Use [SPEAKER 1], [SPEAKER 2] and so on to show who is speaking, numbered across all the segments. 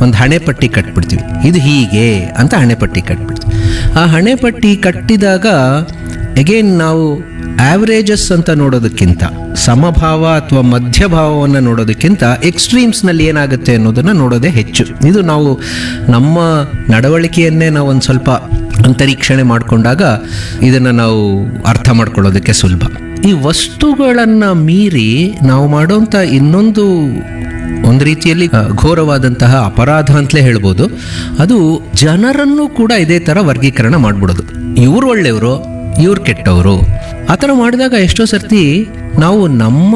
[SPEAKER 1] ಒಂದು ಹಣೆಪಟ್ಟಿ ಕಟ್ಬಿಡ್ತೀವಿ ಇದು ಹೀಗೆ ಅಂತ ಹಣೆಪಟ್ಟಿ ಕಟ್ಬಿಡ್ತೀವಿ ಆ ಹಣೆಪಟ್ಟಿ ಕಟ್ಟಿದಾಗ ಎಗೇನ್ ನಾವು ಆವ್ರೇಜಸ್ ಅಂತ ನೋಡೋದಕ್ಕಿಂತ ಸಮಭಾವ ಅಥವಾ ಮಧ್ಯಭಾವವನ್ನು ನೋಡೋದಕ್ಕಿಂತ ಎಕ್ಸ್ಟ್ರೀಮ್ಸ್ನಲ್ಲಿ ಏನಾಗುತ್ತೆ ಅನ್ನೋದನ್ನು ನೋಡೋದೇ ಹೆಚ್ಚು ಇದು ನಾವು ನಮ್ಮ ನಡವಳಿಕೆಯನ್ನೇ ನಾವು ಒಂದು ಸ್ವಲ್ಪ ಅಂತರೀಕ್ಷಣೆ ಮಾಡಿಕೊಂಡಾಗ ಇದನ್ನು ನಾವು ಅರ್ಥ ಮಾಡ್ಕೊಳ್ಳೋದಕ್ಕೆ ಸುಲಭ ಈ ವಸ್ತುಗಳನ್ನು ಮೀರಿ ನಾವು ಮಾಡೋಂಥ ಇನ್ನೊಂದು ಒಂದು ರೀತಿಯಲ್ಲಿ ಆ, ಘೋರವಾದಂತಹ ಅಪರಾಧ ಅಂತಲೇ ಹೇಳ್ಬೋದು ಅದು ಜನರನ್ನು ಕೂಡ ಇದೇ ಥರ ವರ್ಗೀಕರಣ ಮಾಡಿಬಿಡೋದು ಇವ್ರು ಒಳ್ಳೆಯವರು ಇವ್ರು ಕೆಟ್ಟವರು ಆ ಥರ ಮಾಡಿದಾಗ ಎಷ್ಟೋ ಸರ್ತಿ ನಾವು ನಮ್ಮ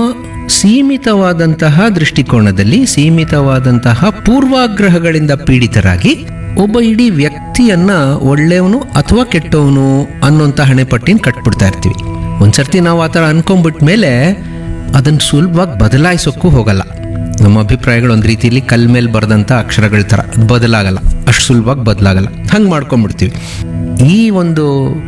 [SPEAKER 1] ಸೀಮಿತವಾದಂತಹ ದೃಷ್ಟಿಕೋನದಲ್ಲಿ ಸೀಮಿತವಾದಂತಹ ಪೂರ್ವಾಗ್ರಹಗಳಿಂದ ಪೀಡಿತರಾಗಿ ಒಬ್ಬ ಇಡೀ ವ್ಯಕ್ತಿಯನ್ನ ಒಳ್ಳೆಯವನು ಅಥವಾ ಕೆಟ್ಟವನು ಅನ್ನೋಂಥ ಹಣೆಪಟ್ಟಿನ ಕಟ್ಬಿಡ್ತಾ ಇರ್ತೀವಿ ಒಂದ್ಸರ್ತಿ ನಾವು ಆ ಥರ ಅನ್ಕೊಂಡ್ಬಿಟ್ಟ ಮೇಲೆ ಅದನ್ನು ಸುಲಭವಾಗಿ ಬದಲಾಯಿಸೋಕ್ಕೂ ಹೋಗಲ್ಲ ನಮ್ಮ ಅಭಿಪ್ರಾಯಗಳು ಒಂದು ರೀತಿಯಲ್ಲಿ ಕಲ್ ಮೇಲೆ ಬರೆದಂಥ ಅಕ್ಷರಗಳ ಥರ ಅದು ಬದಲಾಗಲ್ಲ ಅಷ್ಟು ಸುಲಭವಾಗಿ ಬದಲಾಗಲ್ಲ ಹಂಗೆ ಮಾಡ್ಕೊಂಡ್ಬಿಡ್ತೀವಿ ಈ ಒಂದು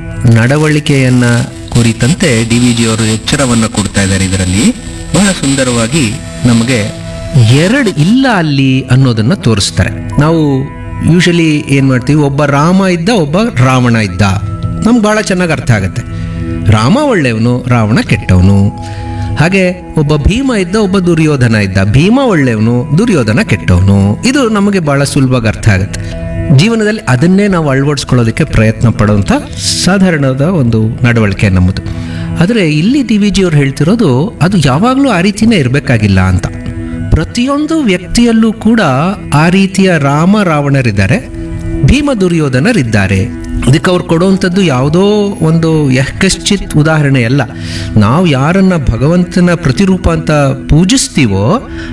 [SPEAKER 1] ನಡವಳಿಕೆಯನ್ನ ಕುರಿತಂತೆ ಡಿ ವಿ ಜಿ ಅವರು ಎಚ್ಚರವನ್ನು ಕೊಡ್ತಾ ಇದ್ದಾರೆ ಇದರಲ್ಲಿ ಬಹಳ ಸುಂದರವಾಗಿ ನಮಗೆ ಎರಡು ಇಲ್ಲ ಅಲ್ಲಿ ಅನ್ನೋದನ್ನ ತೋರಿಸ್ತಾರೆ ನಾವು ಯೂಶಲಿ ಏನು ಮಾಡ್ತೀವಿ ಒಬ್ಬ ರಾಮ ಇದ್ದ ಒಬ್ಬ ರಾವಣ ಇದ್ದ ನಮ್ಗೆ ಭಾಳ ಚೆನ್ನಾಗಿ ಅರ್ಥ ಆಗುತ್ತೆ ರಾಮ ಒಳ್ಳೆಯವನು ರಾವಣ ಕೆಟ್ಟವನು ಹಾಗೆ ಒಬ್ಬ ಭೀಮ ಇದ್ದ ಒಬ್ಬ ದುರ್ಯೋಧನ ಇದ್ದ ಭೀಮ ಒಳ್ಳೆಯವನು ದುರ್ಯೋಧನ ಕೆಟ್ಟವನು ಇದು ನಮಗೆ ಬಹಳ ಸುಲಭವಾಗಿ ಅರ್ಥ ಆಗುತ್ತೆ ಜೀವನದಲ್ಲಿ ಅದನ್ನೇ ನಾವು ಅಳವಡಿಸ್ಕೊಳ್ಳೋದಕ್ಕೆ ಪ್ರಯತ್ನ ಪಡುವಂಥ ಸಾಧಾರಣದ ಒಂದು ನಡವಳಿಕೆ ನಮ್ಮದು ಆದರೆ ಇಲ್ಲಿ ಡಿ ವಿ ಜಿ ಅವ್ರು ಹೇಳ್ತಿರೋದು ಅದು ಯಾವಾಗಲೂ ಆ ರೀತಿನೇ ಇರಬೇಕಾಗಿಲ್ಲ ಅಂತ ಪ್ರತಿಯೊಂದು ವ್ಯಕ್ತಿಯಲ್ಲೂ ಕೂಡ ಆ ರೀತಿಯ ರಾಮ ರಾವಣರಿದ್ದಾರೆ ಭೀಮ ದುರ್ಯೋಧನರಿದ್ದಾರೆ ಅದಕ್ಕೆ ಅವ್ರು ಕೊಡುವಂಥದ್ದು ಯಾವುದೋ ಒಂದು ಯಃಕಶ್ಚಿತ್ ಉದಾಹರಣೆ ಅಲ್ಲ ನಾವು ಯಾರನ್ನ ಭಗವಂತನ ಪ್ರತಿರೂಪ ಅಂತ ಪೂಜಿಸ್ತೀವೋ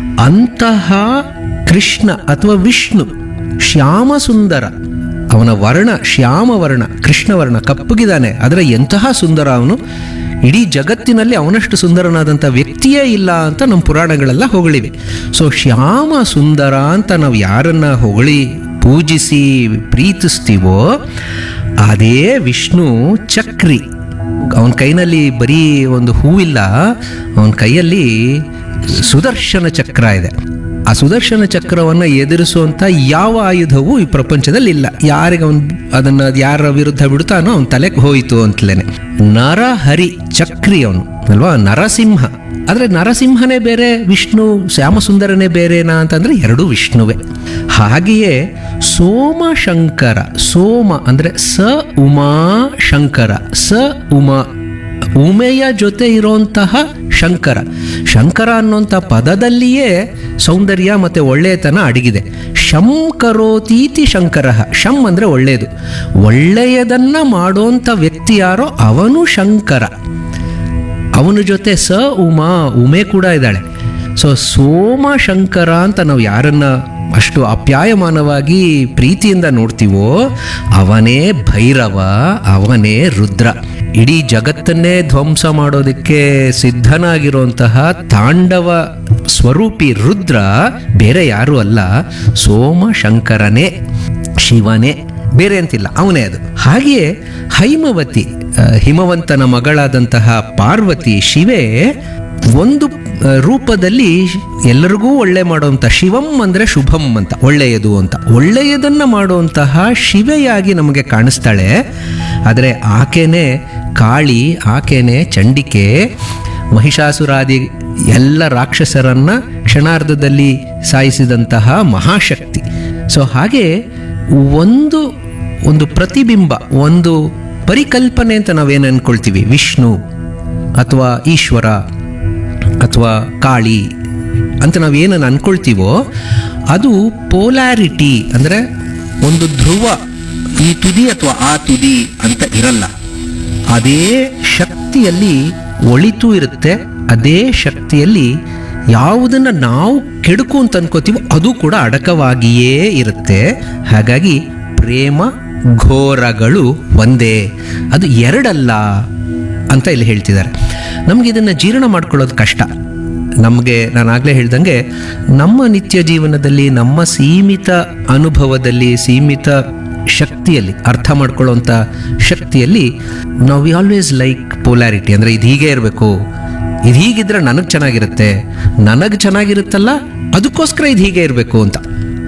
[SPEAKER 1] ಅಂತಹ ಕೃಷ್ಣ ಅಥವಾ ವಿಷ್ಣು ಶ್ಯಾಮ ಸುಂದರ ಅವನ ವರ್ಣ ಶ್ಯಾಮ ವರ್ಣ ಕೃಷ್ಣ ವರ್ಣ ಕಪ್ಪಗಿದ್ದಾನೆ ಆದರೆ ಎಂತಹ ಸುಂದರ ಅವನು ಇಡೀ ಜಗತ್ತಿನಲ್ಲಿ ಅವನಷ್ಟು ಸುಂದರನಾದಂಥ ವ್ಯಕ್ತಿಯೇ ಇಲ್ಲ ಅಂತ ನಮ್ಮ ಪುರಾಣಗಳೆಲ್ಲ ಹೊಗಳಿವೆ ಸೊ ಶ್ಯಾಮ ಸುಂದರ ಅಂತ ನಾವು ಯಾರನ್ನ ಹೊಗಳಿ ಪೂಜಿಸಿ ಪ್ರೀತಿಸ್ತೀವೋ ಅದೇ ವಿಷ್ಣು ಚಕ್ರಿ ಅವನ ಕೈನಲ್ಲಿ ಬರೀ ಒಂದು ಹೂವಿಲ್ಲ ಅವನ ಕೈಯಲ್ಲಿ ಸುದರ್ಶನ ಚಕ್ರ ಇದೆ ಆ ಸುದರ್ಶನ ಚಕ್ರವನ್ನು ಎದುರಿಸುವಂಥ ಯಾವ ಆಯುಧವೂ ಈ ಪ್ರಪಂಚದಲ್ಲಿ ಇಲ್ಲ ಯಾರಿಗೆ ಅವನು ಅದನ್ನು ಯಾರ ವಿರುದ್ಧ ಬಿಡ್ತಾನೋ ಅವನ ತಲೆಗೆ ಹೋಯಿತು ಅಂತಲೇನೆ ನರಹರಿ ಚಕ್ರಿ ಅವನು ಅಲ್ವಾ ನರಸಿಂಹ ಆದರೆ ನರಸಿಂಹನೇ ಬೇರೆ ವಿಷ್ಣು ಶ್ಯಾಮಸುಂದರನೇ ಬೇರೆನಾ ಅಂತಂದ್ರೆ ಎರಡೂ ವಿಷ್ಣುವೇ ಹಾಗೆಯೇ ಸೋಮಶಂಕರ ಸೋಮ ಅಂದರೆ ಸ ಉಮಾ ಶಂಕರ ಸ ಉಮಾ ಉಮೆಯ ಜೊತೆ ಇರುವಂತಹ ಶಂಕರ ಶಂಕರ ಅನ್ನುವಂಥ ಪದದಲ್ಲಿಯೇ ಸೌಂದರ್ಯ ಮತ್ತು ಒಳ್ಳೆಯತನ ಅಡಗಿದೆ ಶಂ ಕರೋತೀತಿ ಶಂಕರ ಶಂ ಅಂದರೆ ಒಳ್ಳೆಯದು ಒಳ್ಳೆಯದನ್ನ ಮಾಡುವಂಥ ವ್ಯಕ್ತಿ ಯಾರೋ ಅವನು ಶಂಕರ ಅವನ ಜೊತೆ ಸ ಉಮಾ ಉಮೆ ಕೂಡ ಇದ್ದಾಳೆ ಸೊ ಸೋಮ ಶಂಕರ ಅಂತ ನಾವು ಯಾರನ್ನ ಅಷ್ಟು ಅಪ್ಯಾಯಮಾನವಾಗಿ ಪ್ರೀತಿಯಿಂದ ನೋಡ್ತೀವೋ ಅವನೇ ಭೈರವ ಅವನೇ ರುದ್ರ ಇಡೀ ಜಗತ್ತನ್ನೇ ಧ್ವಂಸ ಮಾಡೋದಕ್ಕೆ ಸಿದ್ಧನಾಗಿರುವಂತಹ ತಾಂಡವ ಸ್ವರೂಪಿ ರುದ್ರ ಬೇರೆ ಯಾರೂ ಅಲ್ಲ ಸೋಮ ಶಂಕರನೇ ಶಿವನೇ ಬೇರೆ ಅಂತಿಲ್ಲ ಅವನೇ ಅದು ಹಾಗೆಯೇ ಹೈಮವತಿ ಆ, ಹಿಮವಂತನ ಮಗಳಾದಂತಹ ಪಾರ್ವತಿ ಶಿವೆ ಒಂದು ಆ, ರೂಪದಲ್ಲಿ ಎಲ್ಲರಿಗೂ ಒಳ್ಳೆ ಮಾಡುವಂಥ ಶಿವಂ ಅಂದರೆ ಶುಭಂ ಅಂತ ಒಳ್ಳೆಯದು ಅಂತ ಒಳ್ಳೆಯದನ್ನು ಮಾಡುವಂತಹ ಶಿವೆಯಾಗಿ ನಮಗೆ ಕಾಣಿಸ್ತಾಳೆ ಆದರೆ ಆಕೆನೇ ಕಾಳಿ ಆಕೆನೇ ಚಂಡಿಕೆ ಮಹಿಷಾಸುರಾದಿ ಎಲ್ಲ ರಾಕ್ಷಸರನ್ನ ಕ್ಷಣಾರ್ಧದಲ್ಲಿ ಸಾಯಿಸಿದಂತಹ ಮಹಾಶಕ್ತಿ ಸೊ ಹಾಗೆ ಒಂದು ಒಂದು ಪ್ರತಿಬಿಂಬ ಒಂದು ಪರಿಕಲ್ಪನೆ ಅಂತ ನಾವೇನು ಅನ್ಕೊಳ್ತೀವಿ ವಿಷ್ಣು ಅಥವಾ ಈಶ್ವರ ಅಥವಾ ಕಾಳಿ ಅಂತ ನಾವೇನನ್ನು ಅನ್ಕೊಳ್ತೀವೋ ಅದು ಪೋಲಾರಿಟಿ ಅಂದರೆ ಒಂದು ಧ್ರುವ ಈ ತುದಿ ಅಥವಾ ಆ ತುದಿ ಅಂತ ಇರಲ್ಲ ಅದೇ ಶಕ್ತಿಯಲ್ಲಿ ಒಳಿತು ಇರುತ್ತೆ ಅದೇ ಶಕ್ತಿಯಲ್ಲಿ ಯಾವುದನ್ನ ನಾವು ಕೆಡುಕು ಅಂತ ಅನ್ಕೋತೀವೋ ಅದು ಕೂಡ ಅಡಕವಾಗಿಯೇ ಇರುತ್ತೆ ಹಾಗಾಗಿ ಪ್ರೇಮ ಘೋರಗಳು ಒಂದೇ ಅದು ಎರಡಲ್ಲ ಅಂತ ಇಲ್ಲಿ ಹೇಳ್ತಿದ್ದಾರೆ ನಮ್ಗೆ ಇದನ್ನು ಜೀರ್ಣ ಮಾಡ್ಕೊಳ್ಳೋದು ಕಷ್ಟ ನಮಗೆ ನಾನು ಆಗಲೇ ಹೇಳ್ದಂಗೆ ನಮ್ಮ ನಿತ್ಯ ಜೀವನದಲ್ಲಿ ನಮ್ಮ ಸೀಮಿತ ಅನುಭವದಲ್ಲಿ ಸೀಮಿತ ಶಕ್ತಿಯಲ್ಲಿ ಅರ್ಥ ಮಾಡ್ಕೊಳ್ಳೋಂಥ ಶಕ್ತಿಯಲ್ಲಿ ನಾವು ವಿ ಆಲ್ವೇಸ್ ಲೈಕ್ ಪೋಲಾರಿಟಿ ಅಂದರೆ ಇದು ಹೀಗೆ ಇರಬೇಕು ಇದು ಹೀಗಿದ್ರೆ ನನಗೆ ಚೆನ್ನಾಗಿರುತ್ತೆ ನನಗೆ ಚೆನ್ನಾಗಿರುತ್ತಲ್ಲ ಅದಕ್ಕೋಸ್ಕರ ಇದು ಹೀಗೆ ಇರಬೇಕು ಅಂತ